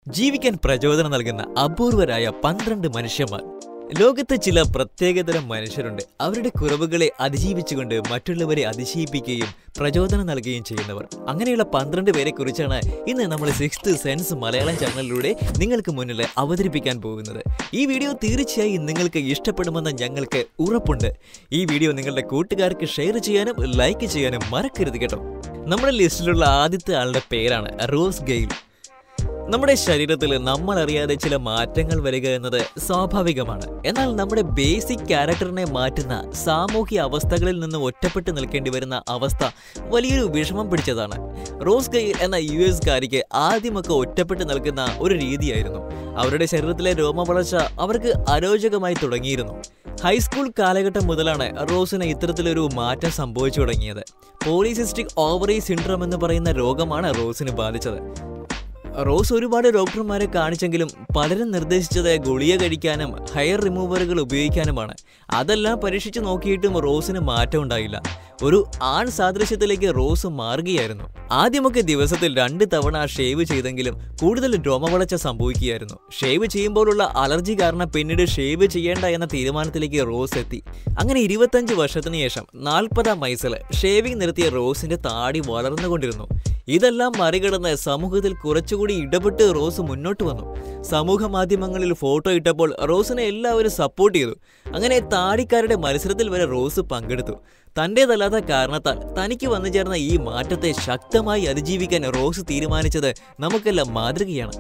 ജീവിക്കാൻ പ്രചോദനം നൽകുന്ന അപൂർവരായ പന്ത്രണ്ട് മനുഷ്യന്മാർ ലോകത്ത് ചില പ്രത്യേകതരം മനുഷ്യരുണ്ട് അവരുടെ കുറവുകളെ അതിജീവിച്ചുകൊണ്ട് മറ്റുള്ളവരെ അതിശയിപ്പിക്കുകയും പ്രചോദനം നൽകുകയും ചെയ്യുന്നവർ അങ്ങനെയുള്ള പന്ത്രണ്ട് പേരെ കുറിച്ചാണ് ഇന്ന് നമ്മൾ സിക്സ്ത് സെൻസ് മലയാളം ചാനലിലൂടെ നിങ്ങൾക്ക് മുന്നിൽ അവതരിപ്പിക്കാൻ പോകുന്നത് ഈ വീഡിയോ തീർച്ചയായും നിങ്ങൾക്ക് ഇഷ്ടപ്പെടുമെന്ന് ഞങ്ങൾക്ക് ഉറപ്പുണ്ട് ഈ വീഡിയോ നിങ്ങളുടെ കൂട്ടുകാർക്ക് ഷെയർ ചെയ്യാനും ലൈക്ക് ചെയ്യാനും മറക്കരുത് കേട്ടോ നമ്മുടെ ലിസ്റ്റിലുള്ള ആദ്യത്തെ ആളുടെ പേരാണ് റോസ് ഗെയിൽ നമ്മുടെ ശരീരത്തിൽ നമ്മൾ അറിയാതെ ചില മാറ്റങ്ങൾ വരിക എന്നത് സ്വാഭാവികമാണ് എന്നാൽ നമ്മുടെ ബേസിക് ക്യാരക്ടറിനെ മാറ്റുന്ന സാമൂഹ്യ അവസ്ഥകളിൽ നിന്ന് ഒറ്റപ്പെട്ട് നിൽക്കേണ്ടി വരുന്ന അവസ്ഥ വലിയൊരു വിഷമം പിടിച്ചതാണ് റോസ് ഗെയിൽ എന്ന യു എസ് കാരിക്ക് ആദ്യമൊക്കെ ഒറ്റപ്പെട്ട് നിൽക്കുന്ന ഒരു രീതിയായിരുന്നു അവരുടെ ശരീരത്തിലെ രോമവളർച്ച അവർക്ക് അരോചകമായി തുടങ്ങിയിരുന്നു ഹൈസ്കൂൾ കാലഘട്ടം മുതലാണ് റോസിന് ഇത്തരത്തിലൊരു മാറ്റം സംഭവിച്ചു തുടങ്ങിയത് പോളിസിസ്റ്റിക് ഓവറി സിൻഡ്രോം എന്ന് പറയുന്ന രോഗമാണ് റോസിന് ബാധിച്ചത് റോസ് ഒരുപാട് ഡോക്ടർമാരെ കാണിച്ചെങ്കിലും പലരും നിർദ്ദേശിച്ചത് ഗുളിക കഴിക്കാനും ഹെയർ റിമൂവറുകൾ ഉപയോഗിക്കാനുമാണ് അതെല്ലാം പരീക്ഷിച്ച് നോക്കിയിട്ടും റോസിന് മാറ്റം ഉണ്ടായില്ല ഒരു ആൺ സാദൃശ്യത്തിലേക്ക് റോസ് മാറുകയായിരുന്നു ആദ്യമൊക്കെ ദിവസത്തിൽ രണ്ട് തവണ ഷേവ് ചെയ്തെങ്കിലും കൂടുതൽ രോമവളർച്ച സംഭവിക്കുകയായിരുന്നു ഷേവ് ചെയ്യുമ്പോഴുള്ള അലർജി കാരണം പിന്നീട് ഷേവ് ചെയ്യേണ്ട എന്ന തീരുമാനത്തിലേക്ക് റോസ് എത്തി അങ്ങനെ ഇരുപത്തഞ്ച് വർഷത്തിന് ശേഷം നാൽപ്പതാം വയസ്സിൽ ഷേവിംഗ് നിർത്തിയ റോസിന്റെ താടി വളർന്നുകൊണ്ടിരുന്നു ഇതെല്ലാം മറികടന്ന് സമൂഹത്തിൽ കുറച്ചുകൂടി ഇടപെട്ട് റോസ് മുന്നോട്ട് വന്നു സമൂഹ മാധ്യമങ്ങളിൽ ഫോട്ടോ ഇട്ടപ്പോൾ റോസിനെ എല്ലാവരും സപ്പോർട്ട് ചെയ്തു അങ്ങനെ താടിക്കാരുടെ മത്സരത്തിൽ വരെ റോസ് പങ്കെടുത്തു തൻ്റേതല്ലാത്ത കാരണത്താൽ തനിക്ക് വന്നു ചേർന്ന ഈ മാറ്റത്തെ ശക്തമായി അതിജീവിക്കാൻ റോസ് തീരുമാനിച്ചത് നമുക്കെല്ലാം മാതൃകയാണ്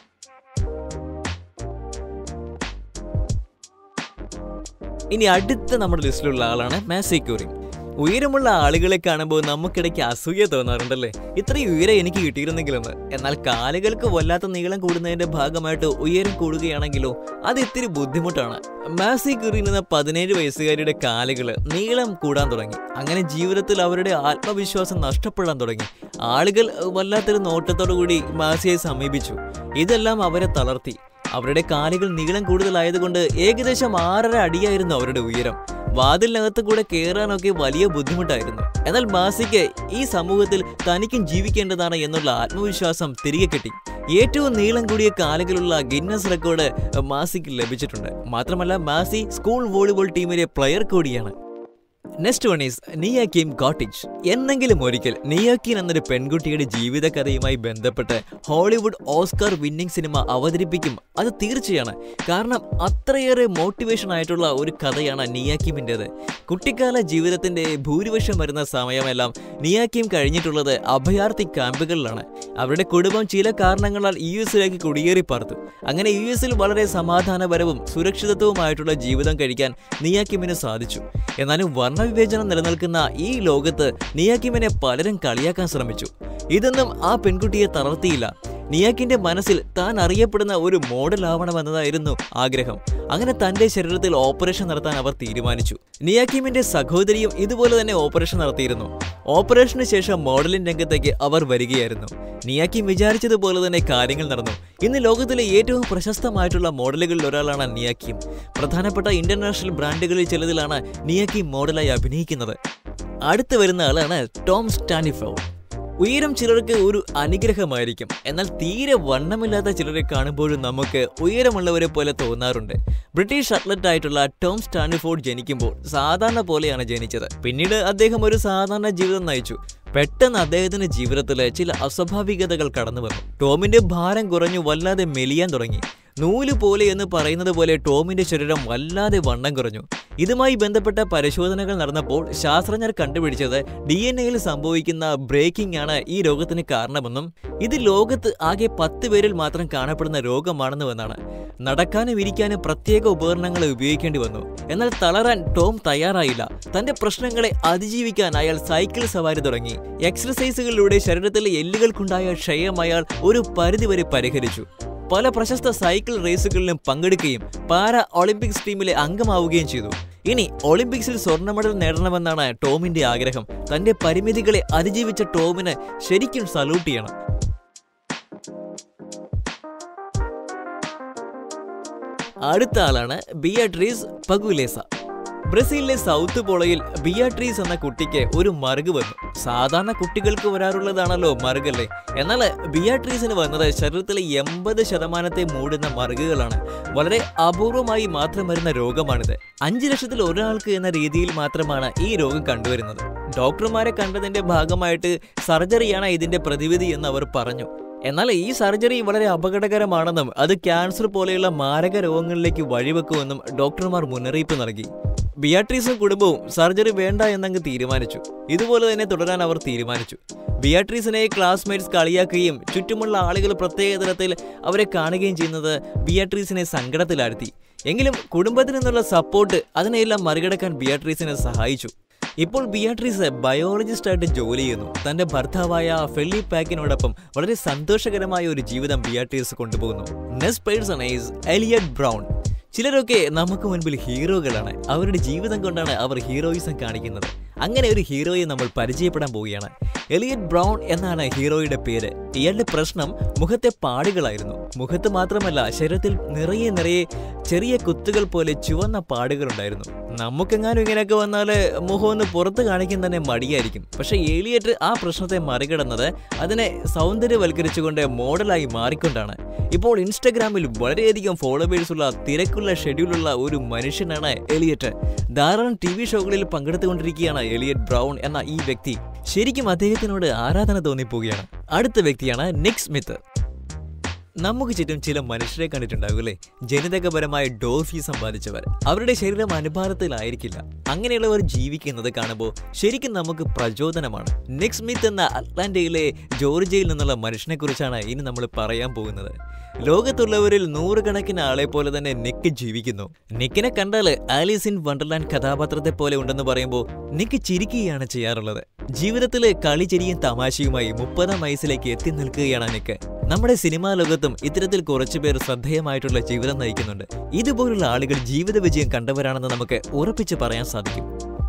ഇനി അടുത്ത നമ്മുടെ ലിസ്റ്റിലുള്ള ആളാണ് മാസി ക്യൂറി ഉയരമുള്ള ആളുകളെ കാണുമ്പോൾ നമുക്കിടയ്ക്ക് അസൂയ തോന്നാറുണ്ടല്ലേ ഇത്രയും ഉയരം എനിക്ക് കിട്ടിയിരുന്നെങ്കിലെന്ന് എന്നാൽ കാലുകൾക്ക് വല്ലാത്ത നീളം കൂടുന്നതിന്റെ ഭാഗമായിട്ട് ഉയരം കൂടുകയാണെങ്കിലോ അത് ഇത്തിരി ബുദ്ധിമുട്ടാണ് മാസി കുറിൻ എന്ന പതിനേഴ് വയസ്സുകാരിയുടെ കാലുകൾ നീളം കൂടാൻ തുടങ്ങി അങ്ങനെ ജീവിതത്തിൽ അവരുടെ ആത്മവിശ്വാസം നഷ്ടപ്പെടാൻ തുടങ്ങി ആളുകൾ വല്ലാത്തൊരു നോട്ടത്തോടു കൂടി മാസിയെ സമീപിച്ചു ഇതെല്ലാം അവരെ തളർത്തി അവരുടെ കാലുകൾ നീളം കൂടുതലായതുകൊണ്ട് ഏകദേശം ആറര അടിയായിരുന്നു അവരുടെ ഉയരം വാതിലിനകത്ത് കൂടെ കയറാനൊക്കെ വലിയ ബുദ്ധിമുട്ടായിരുന്നു എന്നാൽ മാസിക്ക് ഈ സമൂഹത്തിൽ തനിക്കും ജീവിക്കേണ്ടതാണ് എന്നുള്ള ആത്മവിശ്വാസം തിരികെ കിട്ടി ഏറ്റവും നീളം കൂടിയ കാലുകളുള്ള ഗിന്നസ് റെക്കോർഡ് മാസിക്ക് ലഭിച്ചിട്ടുണ്ട് മാത്രമല്ല മാസി സ്കൂൾ വോളിബോൾ ടീമിലെ പ്ലെയർ കൂടിയാണ് next one is Nyakim Gatwech എന്നെങ്കിലും ഒരിക്കൽ നിയാക്കിൻ എന്നൊരു പെൺകുട്ടിയുടെ ജീവിതകഥയുമായി ബന്ധപ്പെട്ട് ഹോളിവുഡ് ഓസ്കാർ വിന്നിംഗ് സിനിമ അവതരിപ്പിക്കും അത് തീർച്ചയാണ് കാരണം അത്രയേറെ മോട്ടിവേഷൻ ആയിട്ടുള്ള ഒരു കഥയാണ് നിയാക്കിമിൻ്റെത് കുട്ടിക്കാല ജീവിതത്തിന്റെ ഭൂരിപക്ഷം വരുന്ന സമയമെല്ലാം നിയാക്കിം കഴിഞ്ഞിട്ടുള്ളത് അഭയാർത്ഥി ക്യാമ്പുകളിലാണ് അവരുടെ കുടുംബം ചില കാരണങ്ങളാൽ യു എസിലേക്ക് കുടിയേറി പാർത്തു അങ്ങനെ യു എസിൽ വളരെ സമാധാനപരവും സുരക്ഷിതത്വവുമായിട്ടുള്ള ജീവിതം കഴിക്കാൻ നിയാക്കിമിന് സാധിച്ചു എന്നാലും വർണ്ണവിവേചനം നിലനിൽക്കുന്ന ഈ ലോകത്ത് നിയാക്കിമിനെ പലരും കളിയാക്കാൻ ശ്രമിച്ചു ഇതൊന്നും ആ പെൺകുട്ടിയെ തളർത്തിയില്ല നിയാക്കിന്റെ മനസ്സിൽ താൻ അറിയപ്പെടുന്ന ഒരു മോഡൽ ആവണമെന്നതായിരുന്നു ആഗ്രഹം അങ്ങനെ തന്റെ ശരീരത്തിൽ ഓപ്പറേഷൻ നടത്താൻ അവർ തീരുമാനിച്ചു നിയാക്കിമിന്റെ സഹോദരിയും ഇതുപോലെ തന്നെ ഓപ്പറേഷൻ നടത്തിയിരുന്നു ഓപ്പറേഷന് ശേഷം മോഡലിംഗ് രംഗത്തേക്ക് അവർ വരികയായിരുന്നു നിയാക്കിം വിചാരിച്ചതുപോലെ തന്നെ കാര്യങ്ങൾ നടന്നു ഇന്ന് ലോകത്തിലെ ഏറ്റവും പ്രശസ്തമായിട്ടുള്ള മോഡലുകളിൽ ഒരാളാണ് നിയാക്കിം പ്രധാനപ്പെട്ട ഇന്റർനാഷണൽ ബ്രാൻഡുകളിൽ ചിലതിലാണ് നിയാക്കിം മോഡലായി അഭിനയിക്കുന്നത് അടുത്ത് വരുന്ന ആളാണ് ടോം സ്റ്റാനിഫോ ഉയരം ചിലർക്ക് ഒരു അനുഗ്രഹമായിരിക്കും എന്നാൽ തീരെ വണ്ണമില്ലാത്ത ചിലരെ കാണുമ്പോഴും നമുക്ക് ഉയരമുള്ളവരെ പോലെ തോന്നാറുണ്ട് ബ്രിട്ടീഷ് അത്ലറ്റ് ആയിട്ടുള്ള ടോം സ്റ്റാൻഡിഫോർഡ് ജനിക്കുമ്പോൾ സാധാരണ പോലെയാണ് ജനിച്ചത് പിന്നീട് അദ്ദേഹം ഒരു സാധാരണ ജീവിതം നയിച്ചു പെട്ടെന്ന് അദ്ദേഹത്തിന്റെ ജീവിതത്തിൽ ചില അസ്വാഭാവികതകൾ കടന്നു വന്നു ടോമിന്റെ ഭാരം കുറഞ്ഞു വല്ലാതെ മെലിയാൻ തുടങ്ങി നൂല് പോലെ എന്ന് പറയുന്നത് പോലെ ടോമിന്റെ ശരീരം വല്ലാതെ വണ്ണം കുറഞ്ഞു ഇതുമായി ബന്ധപ്പെട്ട പരിശോധനകൾ നടന്നപ്പോൾ ശാസ്ത്രജ്ഞർ കണ്ടുപിടിച്ചത് ഡി എൻ എയിൽ സംഭവിക്കുന്ന ബ്രേക്കിംഗ് ആണ് ഈ രോഗത്തിന് കാരണമെന്നും ഇത് ലോകത്ത് ആകെ പത്ത് പേരിൽ മാത്രം കാണപ്പെടുന്ന രോഗമാണെന്നുമെന്നാണ് നടക്കാനും ഇരിക്കാനും പ്രത്യേക ഉപകരണങ്ങൾ ഉപയോഗിക്കേണ്ടി വന്നു എന്നാൽ തളരാൻ ടോം തയ്യാറായില്ല തന്റെ പ്രശ്നങ്ങളെ അതിജീവിക്കാൻ അയാൾ സൈക്കിൾ സവാരി തുടങ്ങി എക്സർസൈസുകളിലൂടെ ശരീരത്തിലെ എല്ലുകൾക്കുണ്ടായ ക്ഷയം അയാൾ ഒരു പരിധിവരെ പരിഹരിച്ചു പല പ്രശസ്ത സൈക്കിൾ റേസുകളിലും പങ്കെടുക്കുകയും പാര ഒളിമ്പിക്സ് ടീമിലെ അംഗമാവുകയും ചെയ്തു ഇനി ഒളിമ്പിക്സിൽ സ്വർണ്ണ മെഡൽ നേടണമെന്നാണ് ടോമിന്റെ ആഗ്രഹം തന്റെ പരിമിതികളെ അതിജീവിച്ച ടോമിന് ശരിക്കും സല്യൂട്ട് ചെയ്യണം അടുത്ത ആളാണ് ബിയട്രീസ് പഗുലേസ ബ്രസീലിലെ സൗത്ത് പോളയിൽ ബിയാട്രീസ് എന്ന കുട്ടിക്ക് ഒരു മറുക് വന്നു സാധാരണ കുട്ടികൾക്ക് വരാറുള്ളതാണല്ലോ മറുകല്ലേ എന്നാൽ ബിയാട്രീസിന് വന്നത് ശരീരത്തിലെ എൺപത് ശതമാനത്തെ മൂടുന്ന മറുകുകളാണ് വളരെ അപൂർവമായി മാത്രം വരുന്ന രോഗമാണിത് അഞ്ച് ലക്ഷത്തിൽ ഒരാൾക്ക് എന്ന രീതിയിൽ മാത്രമാണ് ഈ രോഗം കണ്ടുവരുന്നത് ഡോക്ടർമാരെ കണ്ടതിന്റെ ഭാഗമായിട്ട് സർജറിയാണ് ഇതിന്റെ പ്രതിവിധി എന്ന് അവർ പറഞ്ഞു എന്നാൽ ഈ സർജറി വളരെ അപകടകരമാണെന്നും അത് ക്യാൻസർ പോലെയുള്ള മാരക രോഗങ്ങളിലേക്ക് വഴിവെക്കുമെന്നും ഡോക്ടർമാർ മുന്നറിയിപ്പ് നൽകി ബിയാട്രീസും കുടുംബവും സർജറി വേണ്ട എന്നങ്ങ് തീരുമാനിച്ചു ഇതുപോലെ തന്നെ തുടരാൻ അവർ തീരുമാനിച്ചു ബിയാട്രീസിനെ ക്ലാസ്മേറ്റ്സ് കളിയാക്കുകയും ചുറ്റുമുള്ള ആളുകൾ പ്രത്യേക തരത്തിൽ അവരെ കാണുകയും ചെയ്യുന്നത് ബിയാട്രീസിനെ സങ്കടത്തിലാഴ്ത്തി എങ്കിലും കുടുംബത്തിൽ നിന്നുള്ള സപ്പോർട്ട് അതിനെയെല്ലാം മറികടക്കാൻ ബിയാട്രീസിനെ സഹായിച്ചു ഇപ്പോൾ ബിയാട്രീസ് ബയോളജിസ്റ്റ് ആയിട്ട് ജോലി ചെയ്യുന്നു തന്റെ ഭർത്താവായ ഫെല്ലി പാക്കിനോടൊപ്പം വളരെ സന്തോഷകരമായ ഒരു ജീവിതം ബിയാട്രീസ് കൊണ്ടുപോകുന്നു next person is Elliot Brown ചിലരൊക്കെ നമുക്ക് മുൻപിൽ ഹീറോകളാണ് അവരുടെ ജീവിതം കൊണ്ടാണ് അവർ ഹീറോയിസം കാണിക്കുന്നത് അങ്ങനെ ഒരു ഹീറോയെ നമ്മൾ പരിചയപ്പെടാൻ പോവുകയാണ് എലിയറ്റ് ബ്രൗൺ എന്നാണ് ഹീറോയുടെ പേര് ഇയാളുടെ പ്രശ്നം മുഖത്തെ പാടുകളായിരുന്നു മുഖത്ത് മാത്രമല്ല ശരീരത്തിൽ നിറയെ നിറയെ ചെറിയ കുത്തുകൾ പോലെ ചുവന്ന പാടുകളുണ്ടായിരുന്നു നമുക്കെങ്ങാനും ഇങ്ങനെയൊക്കെ വന്നാൽ മുഖം ഒന്ന് പുറത്ത് കാണിക്കാൻ തന്നെ മടിയായിരിക്കും പക്ഷേ ഏലിയറ്റ് ആ പ്രശ്നത്തെ മറികടന്നത് അതിനെ സൗന്ദര്യവൽക്കരിച്ചുകൊണ്ട് മോഡലായി മാറിക്കൊണ്ടാണ് ഇപ്പോൾ ഇൻസ്റ്റഗ്രാമിൽ വളരെയധികം ഫോളോവേഴ്സ് ഉള്ള തിരക്കുള്ള ഷെഡ്യൂളുള്ള ഒരു മനുഷ്യനാണ് എലിയറ്റ് ധാരാളം ടി വി ഷോകളിൽ പങ്കെടുത്തുകൊണ്ടിരിക്കുകയാണ് എലിയറ്റ് ബ്രൗൺ എന്ന ഈ വ്യക്തി ശരിക്കും അദ്ദേഹത്തിനോട് ആരാധന തോന്നിപ്പോവുകയാണ് അടുത്ത വ്യക്തിയാണ് നിക് സ്മിത്ത് നമുക്ക് ചുറ്റും ചില മനുഷ്യരെ കണ്ടിട്ടുണ്ടാകും അല്ലേ ജനിതകപരമായ ഡോഫി സമ്പാദിച്ചവർ അവരുടെ ശരീരം അനുഭാരത്തിലായിരിക്കില്ല അങ്ങനെയുള്ളവർ ജീവിക്കുന്നത് കാണുമ്പോൾ ശരിക്കും നമുക്ക് പ്രചോദനമാണ് നിക് സ്മിത്ത് എന്ന അറ്റ്ലാന്റയിലെ ജോർജിയയിൽ നിന്നുള്ള മനുഷ്യനെ കുറിച്ചാണ് ഇനി നമ്മൾ പറയാൻ പോകുന്നത് ലോകത്തുള്ളവരിൽ നൂറുകണക്കിന് ആളെ പോലെ തന്നെ നിക്ക് ജീവിക്കുന്നു നിക്കിനെ കണ്ടാൽ ആലീസ് ഇൻ വണ്ടർലാൻഡ് കഥാപാത്രത്തെ പോലെ ഉണ്ടെന്ന് പറയുമ്പോൾ നിക്ക് ചിരിക്കുകയാണ് ചെയ്യാറുള്ളത് ജീവിതത്തിലെ കളിചെരിയും തമാശയുമായി മുപ്പതാം വയസ്സിലേക്ക് എത്തി നിൽക്കുകയാണ് നിക്ക് നമ്മുടെ സിനിമാ ലോകത്തും ഇത്തരത്തിൽ കുറച്ചുപേർ ശ്രദ്ധേയമായിട്ടുള്ള ജീവിതം നയിക്കുന്നുണ്ട് ഇതുപോലുള്ള ആളുകൾ ജീവിത വിജയം കണ്ടവരാണെന്ന് നമുക്ക് ഉറപ്പിച്ച് പറയാൻ സാധിക്കും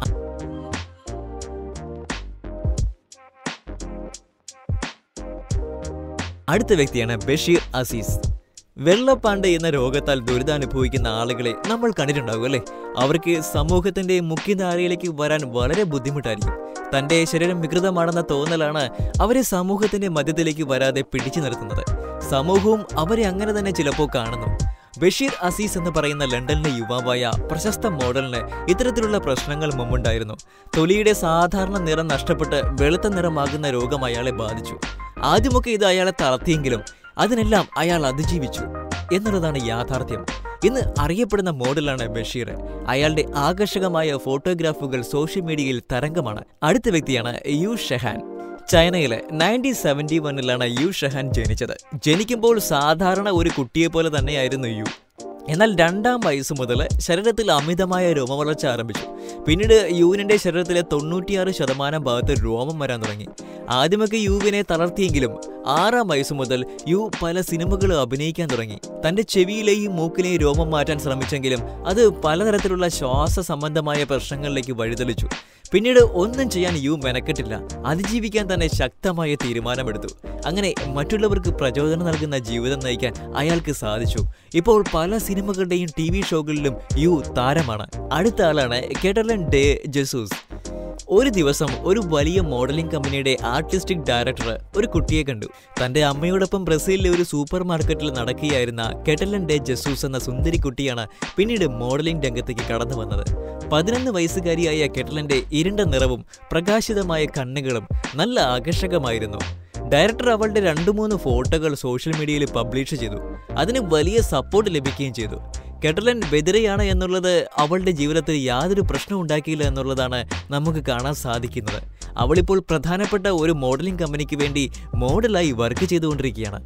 അടുത്ത വ്യക്തിയാണ് ബഷീർ അസീസ് വെള്ളപ്പാണ്ട് എന്ന രോഗത്താൽ ദുരിതാനുഭവിക്കുന്ന ആളുകളെ നമ്മൾ കണ്ടിട്ടുണ്ടാകും അല്ലേ അവർക്ക് സമൂഹത്തിന്റെ മുഖ്യധാരയിലേക്ക് വരാൻ വളരെ ബുദ്ധിമുട്ടായിരിക്കും തന്റെ ശരീരം വികൃതമാണെന്ന തോന്നലാണ് അവരെ സമൂഹത്തിന്റെ മധ്യത്തിലേക്ക് വരാതെ പിടിച്ചു നിർത്തുന്നത് സമൂഹവും അവരെ അങ്ങനെ തന്നെ ചിലപ്പോൾ കാണുന്നു ബഷീർ അസീസ് എന്ന് പറയുന്ന ലണ്ടനിലെ യുവാവായ പ്രശസ്ത മോഡലിന് ഇത്തരത്തിലുള്ള പ്രശ്നങ്ങൾ മുമ്പുണ്ടായിരുന്നു തൊലിയുടെ സാധാരണ നിറം നഷ്ടപ്പെട്ട് വെളുത്ത നിറമാകുന്ന രോഗം അയാളെ ബാധിച്ചു ആദ്യമൊക്കെ ഇത് അയാളെ തളർത്തിയെങ്കിലും അതിനെല്ലാം അയാൾ അതിജീവിച്ചു എന്നുള്ളതാണ് യാഥാർത്ഥ്യം ഇന്ന് അറിയപ്പെടുന്ന മോഡലാണ് ബഷീർ അയാളുടെ ആകർഷകമായ ഫോട്ടോഗ്രാഫുകൾ സോഷ്യൽ മീഡിയയിൽ തരംഗമാണ് അടുത്ത വ്യക്തിയാണ് യു ഷെഹാൻ ചൈനയിലെ നയൻറ്റീൻ സെവൻറ്റി വണ്ണിലാണ് യു ഷെഹാൻ ജനിച്ചത് ജനിക്കുമ്പോൾ സാധാരണ ഒരു കുട്ടിയെ പോലെ തന്നെയായിരുന്നു യു എന്നാൽ രണ്ടാം വയസ്സ് മുതൽ ശരീരത്തിൽ അമിതമായ രോമവളർച്ച ആരംഭിച്ചു പിന്നീട് യുവിനെ ശരീരത്തിലെ തൊണ്ണൂറ്റിയാറ് ശതമാനം ഭാഗത്ത് രോമം വരാൻ തുടങ്ങി ആദ്യമൊക്കെ യുവിനെ തളർത്തിയെങ്കിലും ആറാം വയസ്സ് മുതൽ യു പല സിനിമകളും അഭിനയിക്കാൻ തുടങ്ങി തന്റെ ചെവിയിലെയും മൂക്കിലെയും രോമം മാറ്റാൻ ശ്രമിച്ചെങ്കിലും അത് പലതരത്തിലുള്ള ശ്വാസ സംബന്ധമായ പ്രശ്നങ്ങളിലേക്ക് വഴിതെളിച്ചു പിന്നീട് ഒന്നും ചെയ്യാൻ യു മെനക്കെട്ടില്ല അതിജീവിക്കാൻ തന്നെ ശക്തമായ തീരുമാനമെടുത്തു അങ്ങനെ മറ്റുള്ളവർക്ക് പ്രചോദനം നൽകുന്ന ജീവിതം നയിക്കാൻ അയാൾക്ക് സാധിച്ചു ഇപ്പോൾ പല സിനിമകളുടെയും ടി വി ഷോകളിലും യു താരമാണ് അടുത്ത ആളാണ് കെഡർലൻ ഡേ ജസൂസ് ഒരു ദിവസം ഒരു വലിയ മോഡലിംഗ് കമ്പനിയുടെ ആർട്ടിസ്റ്റിക് ഡയറക്ടർ ഒരു കുട്ടിയെ കണ്ടു തന്റെ അമ്മയോടൊപ്പം ബ്രസീലിലെ ഒരു സൂപ്പർ മാർക്കറ്റിൽ നടക്കുകയായിരുന്ന കെട്ടലൻ ഡെ ജസൂസ് എന്ന സുന്ദരി കുട്ടിയാണ് പിന്നീട് മോഡലിംഗ് രംഗത്തേക്ക് കടന്നു വന്നത് പതിനൊന്ന് വയസ്സുകാരിയായ കെട്ടലന്റെ ഇരുണ്ട നിറവും പ്രകാശിതമായ കണ്ണുകളും നല്ല ആകർഷകമായിരുന്നു ഡയറക്ടർ അവളുടെ രണ്ടു മൂന്ന് ഫോട്ടോകൾ സോഷ്യൽ മീഡിയയിൽ പബ്ലിഷ് ചെയ്തു അതിന് വലിയ സപ്പോർട്ട് ലഭിക്കുകയും ചെയ്തു കെട്ടലൻ ബെതിരയാണ് എന്നുള്ളത് അവളുടെ ജീവിതത്തിൽ യാതൊരു പ്രശ്നവും ഉണ്ടാക്കിയില്ല എന്നുള്ളതാണ് നമുക്ക് കാണാൻ സാധിക്കുന്നത് അവളിപ്പോൾ പ്രധാനപ്പെട്ട ഒരു മോഡലിംഗ് കമ്പനിക്ക് വേണ്ടി മോഡലായി വർക്ക് ചെയ്തുകൊണ്ടിരിക്കുകയാണ്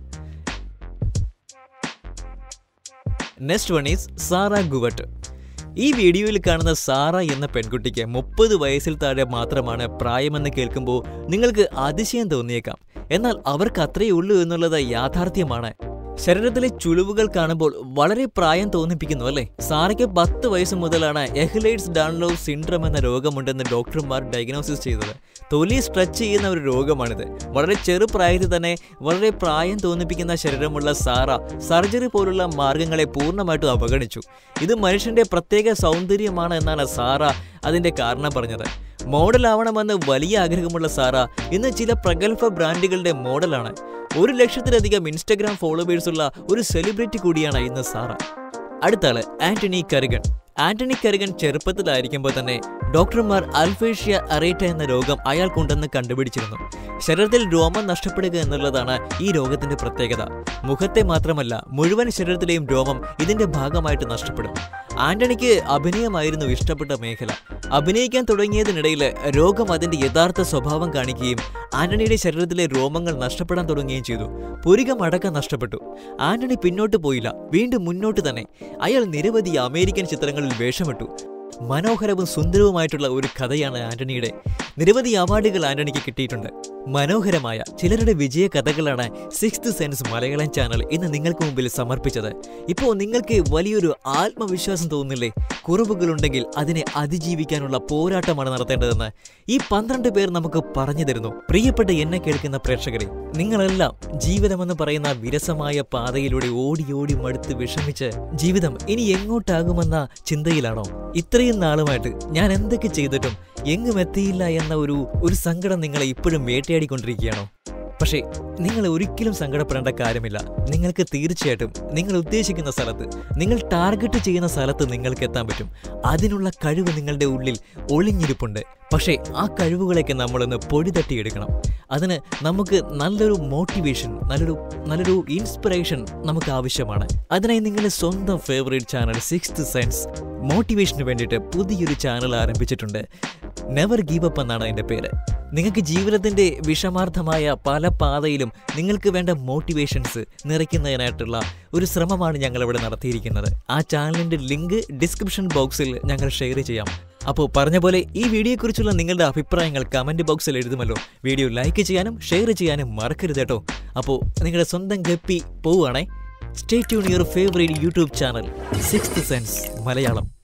നെക്സ്റ്റ് വൺ ഈസ് സാറ ഗുവട്ട് ഈ വീഡിയോയിൽ കാണുന്ന സാറ എന്ന പെൺകുട്ടിക്ക് മുപ്പത് വയസ്സിൽ താഴെ മാത്രമാണ് പ്രായമെന്ന് കേൾക്കുമ്പോൾ നിങ്ങൾക്ക് അതിശയം തോന്നിയേക്കാം എന്നാൽ അവർക്ക് അത്രയേ ഉള്ളൂ എന്നുള്ളത് യാഥാർത്ഥ്യമാണ് ശരീരത്തിലെ ചുളിവുകൾ കാണുമ്പോൾ വളരെ പ്രായം തോന്നിപ്പിക്കുന്നു അല്ലേ സാറയ്ക്ക് പത്ത് വയസ്സ് മുതലാണ് എഹ്ലൈറ്റ്സ് ഡാൺലോവ് സിൻഡ്രം എന്ന രോഗമുണ്ടെന്ന് ഡോക്ടർമാർ ഡയഗ്നോസിസ് ചെയ്തത് തൊലി സ്ട്രെച്ച് ചെയ്യുന്ന ഒരു രോഗമാണിത് വളരെ ചെറുപ്രായത്തിൽ തന്നെ വളരെ പ്രായം തോന്നിപ്പിക്കുന്ന ശരീരമുള്ള സാറ സർജറി പോലുള്ള മാർഗങ്ങളെ പൂർണ്ണമായിട്ടും അവഗണിച്ചു ഇത് മനുഷ്യന്റെ പ്രത്യേക സൗന്ദര്യമാണ് എന്നാണ് സാറ അതിന്റെ കാരണം പറഞ്ഞത് മോഡലാവണമെന്ന് വലിയ ആഗ്രഹമുള്ള സാറ ഇന്ന് ചില പ്രഗത്ഭ ബ്രാൻഡുകളുടെ മോഡലാണ് ഒരു ലക്ഷത്തിലധികം ഇൻസ്റ്റഗ്രാം ഫോളോവേഴ്സുള്ള ഒരു സെലിബ്രിറ്റി കൂടിയാണ് ഇന്ന് സാറ അടുത്ത ആള് ആന്റണി കരുകൻ ആന്റണി കരുകൻ ചെറുപ്പത്തിലായിരിക്കുമ്പോൾ തന്നെ ഡോക്ടർമാർ അൽഫേഷ്യ അറേറ്റ എന്ന രോഗം അയാൾക്കുണ്ടെന്ന് കണ്ടുപിടിച്ചിരുന്നു ശരീരത്തിൽ രോമം നഷ്ടപ്പെടുക എന്നുള്ളതാണ് ഈ രോഗത്തിന്റെ പ്രത്യേകത മുഖത്തെ മാത്രമല്ല മുഴുവൻ ശരീരത്തിലെയും രോമം ഇതിന്റെ ഭാഗമായിട്ട് നഷ്ടപ്പെടും ആന്റണിക്ക് അഭിനയമായിരുന്നു ഇഷ്ടപ്പെട്ട മേഖല അഭിനയിക്കാൻ തുടങ്ങിയതിനിടയിൽ രോഗം അതിന്റെ യഥാർത്ഥ സ്വഭാവം കാണിക്കുകയും ആന്റണിയുടെ ശരീരത്തിലെ രോമങ്ങൾ നഷ്ടപ്പെടാൻ തുടങ്ങുകയും ചെയ്തു പുരികം അടക്കം നഷ്ടപ്പെട്ടു ആന്റണി പിന്നോട്ട് പോയില്ല വീണ്ടും മുന്നോട്ട് തന്നെ അയാൾ നിരവധി അമേരിക്കൻ ചിത്രങ്ങളിൽ വേഷമിട്ടു മനോഹരവും സുന്ദരവുമായിട്ടുള്ള ഒരു കഥയാണ് ആന്റണിയുടെ നിരവധി അവാർഡുകൾ ആന്റണിക്ക് കിട്ടിയിട്ടുണ്ട് മനോഹരമായ ചിലരുടെ വിജയ കഥകളാണ് സിക്സ്ത് സെൻസ് മലയാളം ചാനൽ ഇന്ന് നിങ്ങൾക്ക് മുമ്പിൽ സമർപ്പിച്ചത് ഇപ്പോൾ നിങ്ങൾക്ക് വലിയൊരു ആത്മവിശ്വാസം തോന്നുന്നില്ലേ കുറവുകളുണ്ടെങ്കിൽ അതിനെ അതിജീവിക്കാനുള്ള പോരാട്ടമാണ് നടത്തേണ്ടതെന്ന് ഈ പന്ത്രണ്ട് പേർ നമുക്ക് പറഞ്ഞു തരുന്നു പ്രിയപ്പെട്ട എന്നെ കേൾക്കുന്ന പ്രേക്ഷകരെ നിങ്ങളെല്ലാം ജീവിതമെന്ന് പറയുന്ന വിരസമായ പാതയിലൂടെ ഓടി ഓടി മടുത്ത് വിഷമിച്ച് ജീവിതം ഇനി എങ്ങോട്ടാകുമെന്ന ചിന്തയിലാണോ ഇത്രയും നാളുമായിട്ട് ഞാൻ എന്തൊക്കെ ചെയ്തിട്ടും എങ്ങും എത്തിയില്ല എന്ന ഒരു ഒരു സങ്കടം നിങ്ങളെ ഇപ്പോഴും വേട്ടയാടിക്കൊണ്ടിരിക്കുകയാണോ പക്ഷേ നിങ്ങൾ ഒരിക്കലും സങ്കടപ്പെടേണ്ട കാര്യമില്ല നിങ്ങൾക്ക് തീർച്ചയായിട്ടും നിങ്ങൾ ഉദ്ദേശിക്കുന്ന സ്ഥലത്ത് നിങ്ങൾ ടാർഗറ്റ് ചെയ്യുന്ന സ്ഥലത്ത് നിങ്ങൾക്ക് എത്താൻ പറ്റും അതിനുള്ള കഴിവ് നിങ്ങളുടെ ഉള്ളിൽ ഒളിഞ്ഞിരിപ്പുണ്ട് പക്ഷേ ആ കഴിവുകളൊക്കെ നമ്മളൊന്ന് പൊടി തട്ടിയെടുക്കണം അതിന് നമുക്ക് നല്ലൊരു മോട്ടിവേഷൻ നല്ലൊരു നല്ലൊരു ഇൻസ്പിറേഷൻ നമുക്ക് ആവശ്യമാണ് അതിനായി നിങ്ങളുടെ സ്വന്തം ഫേവറേറ്റ് ചാനൽ സിക്സ്ത് സെൻസ് മോട്ടിവേഷന് വേണ്ടിയിട്ട് പുതിയൊരു ചാനൽ ആരംഭിച്ചിട്ടുണ്ട് നെവർ ഗീവ് അപ്പ് എന്നാണ് അതിൻ്റെ പേര് നിങ്ങൾക്ക് ജീവിതത്തിൻ്റെ വിഷമാർത്ഥമായ പല പാതയിലും നിങ്ങൾക്ക് വേണ്ട മോട്ടിവേഷൻസ് നിറയ്ക്കുന്നതിനായിട്ടുള്ള ഒരു ശ്രമമാണ് ഞങ്ങൾ ഇവിടെ നടത്തിയിരിക്കുന്നത് ആ ചാനലിൻ്റെ ലിങ്ക് ഡിസ്ക്രിപ്ഷൻ ബോക്സിൽ ഞങ്ങൾ ഷെയർ ചെയ്യാം അപ്പോൾ പറഞ്ഞ പോലെ ഈ വീഡിയോയെക്കുറിച്ചുള്ള നിങ്ങളുടെ അഭിപ്രായങ്ങൾ കമൻറ്റ് ബോക്സിൽ എഴുതുമല്ലോ വീഡിയോ ലൈക്ക് ചെയ്യാനും ഷെയർ ചെയ്യാനും മറക്കരുത് കേട്ടോ അപ്പോൾ നിങ്ങളുടെ സ്വന്തം ഗപ്പി പോവുകയാണേ stay tune your favourite YouTube channel sixth sense Malayalam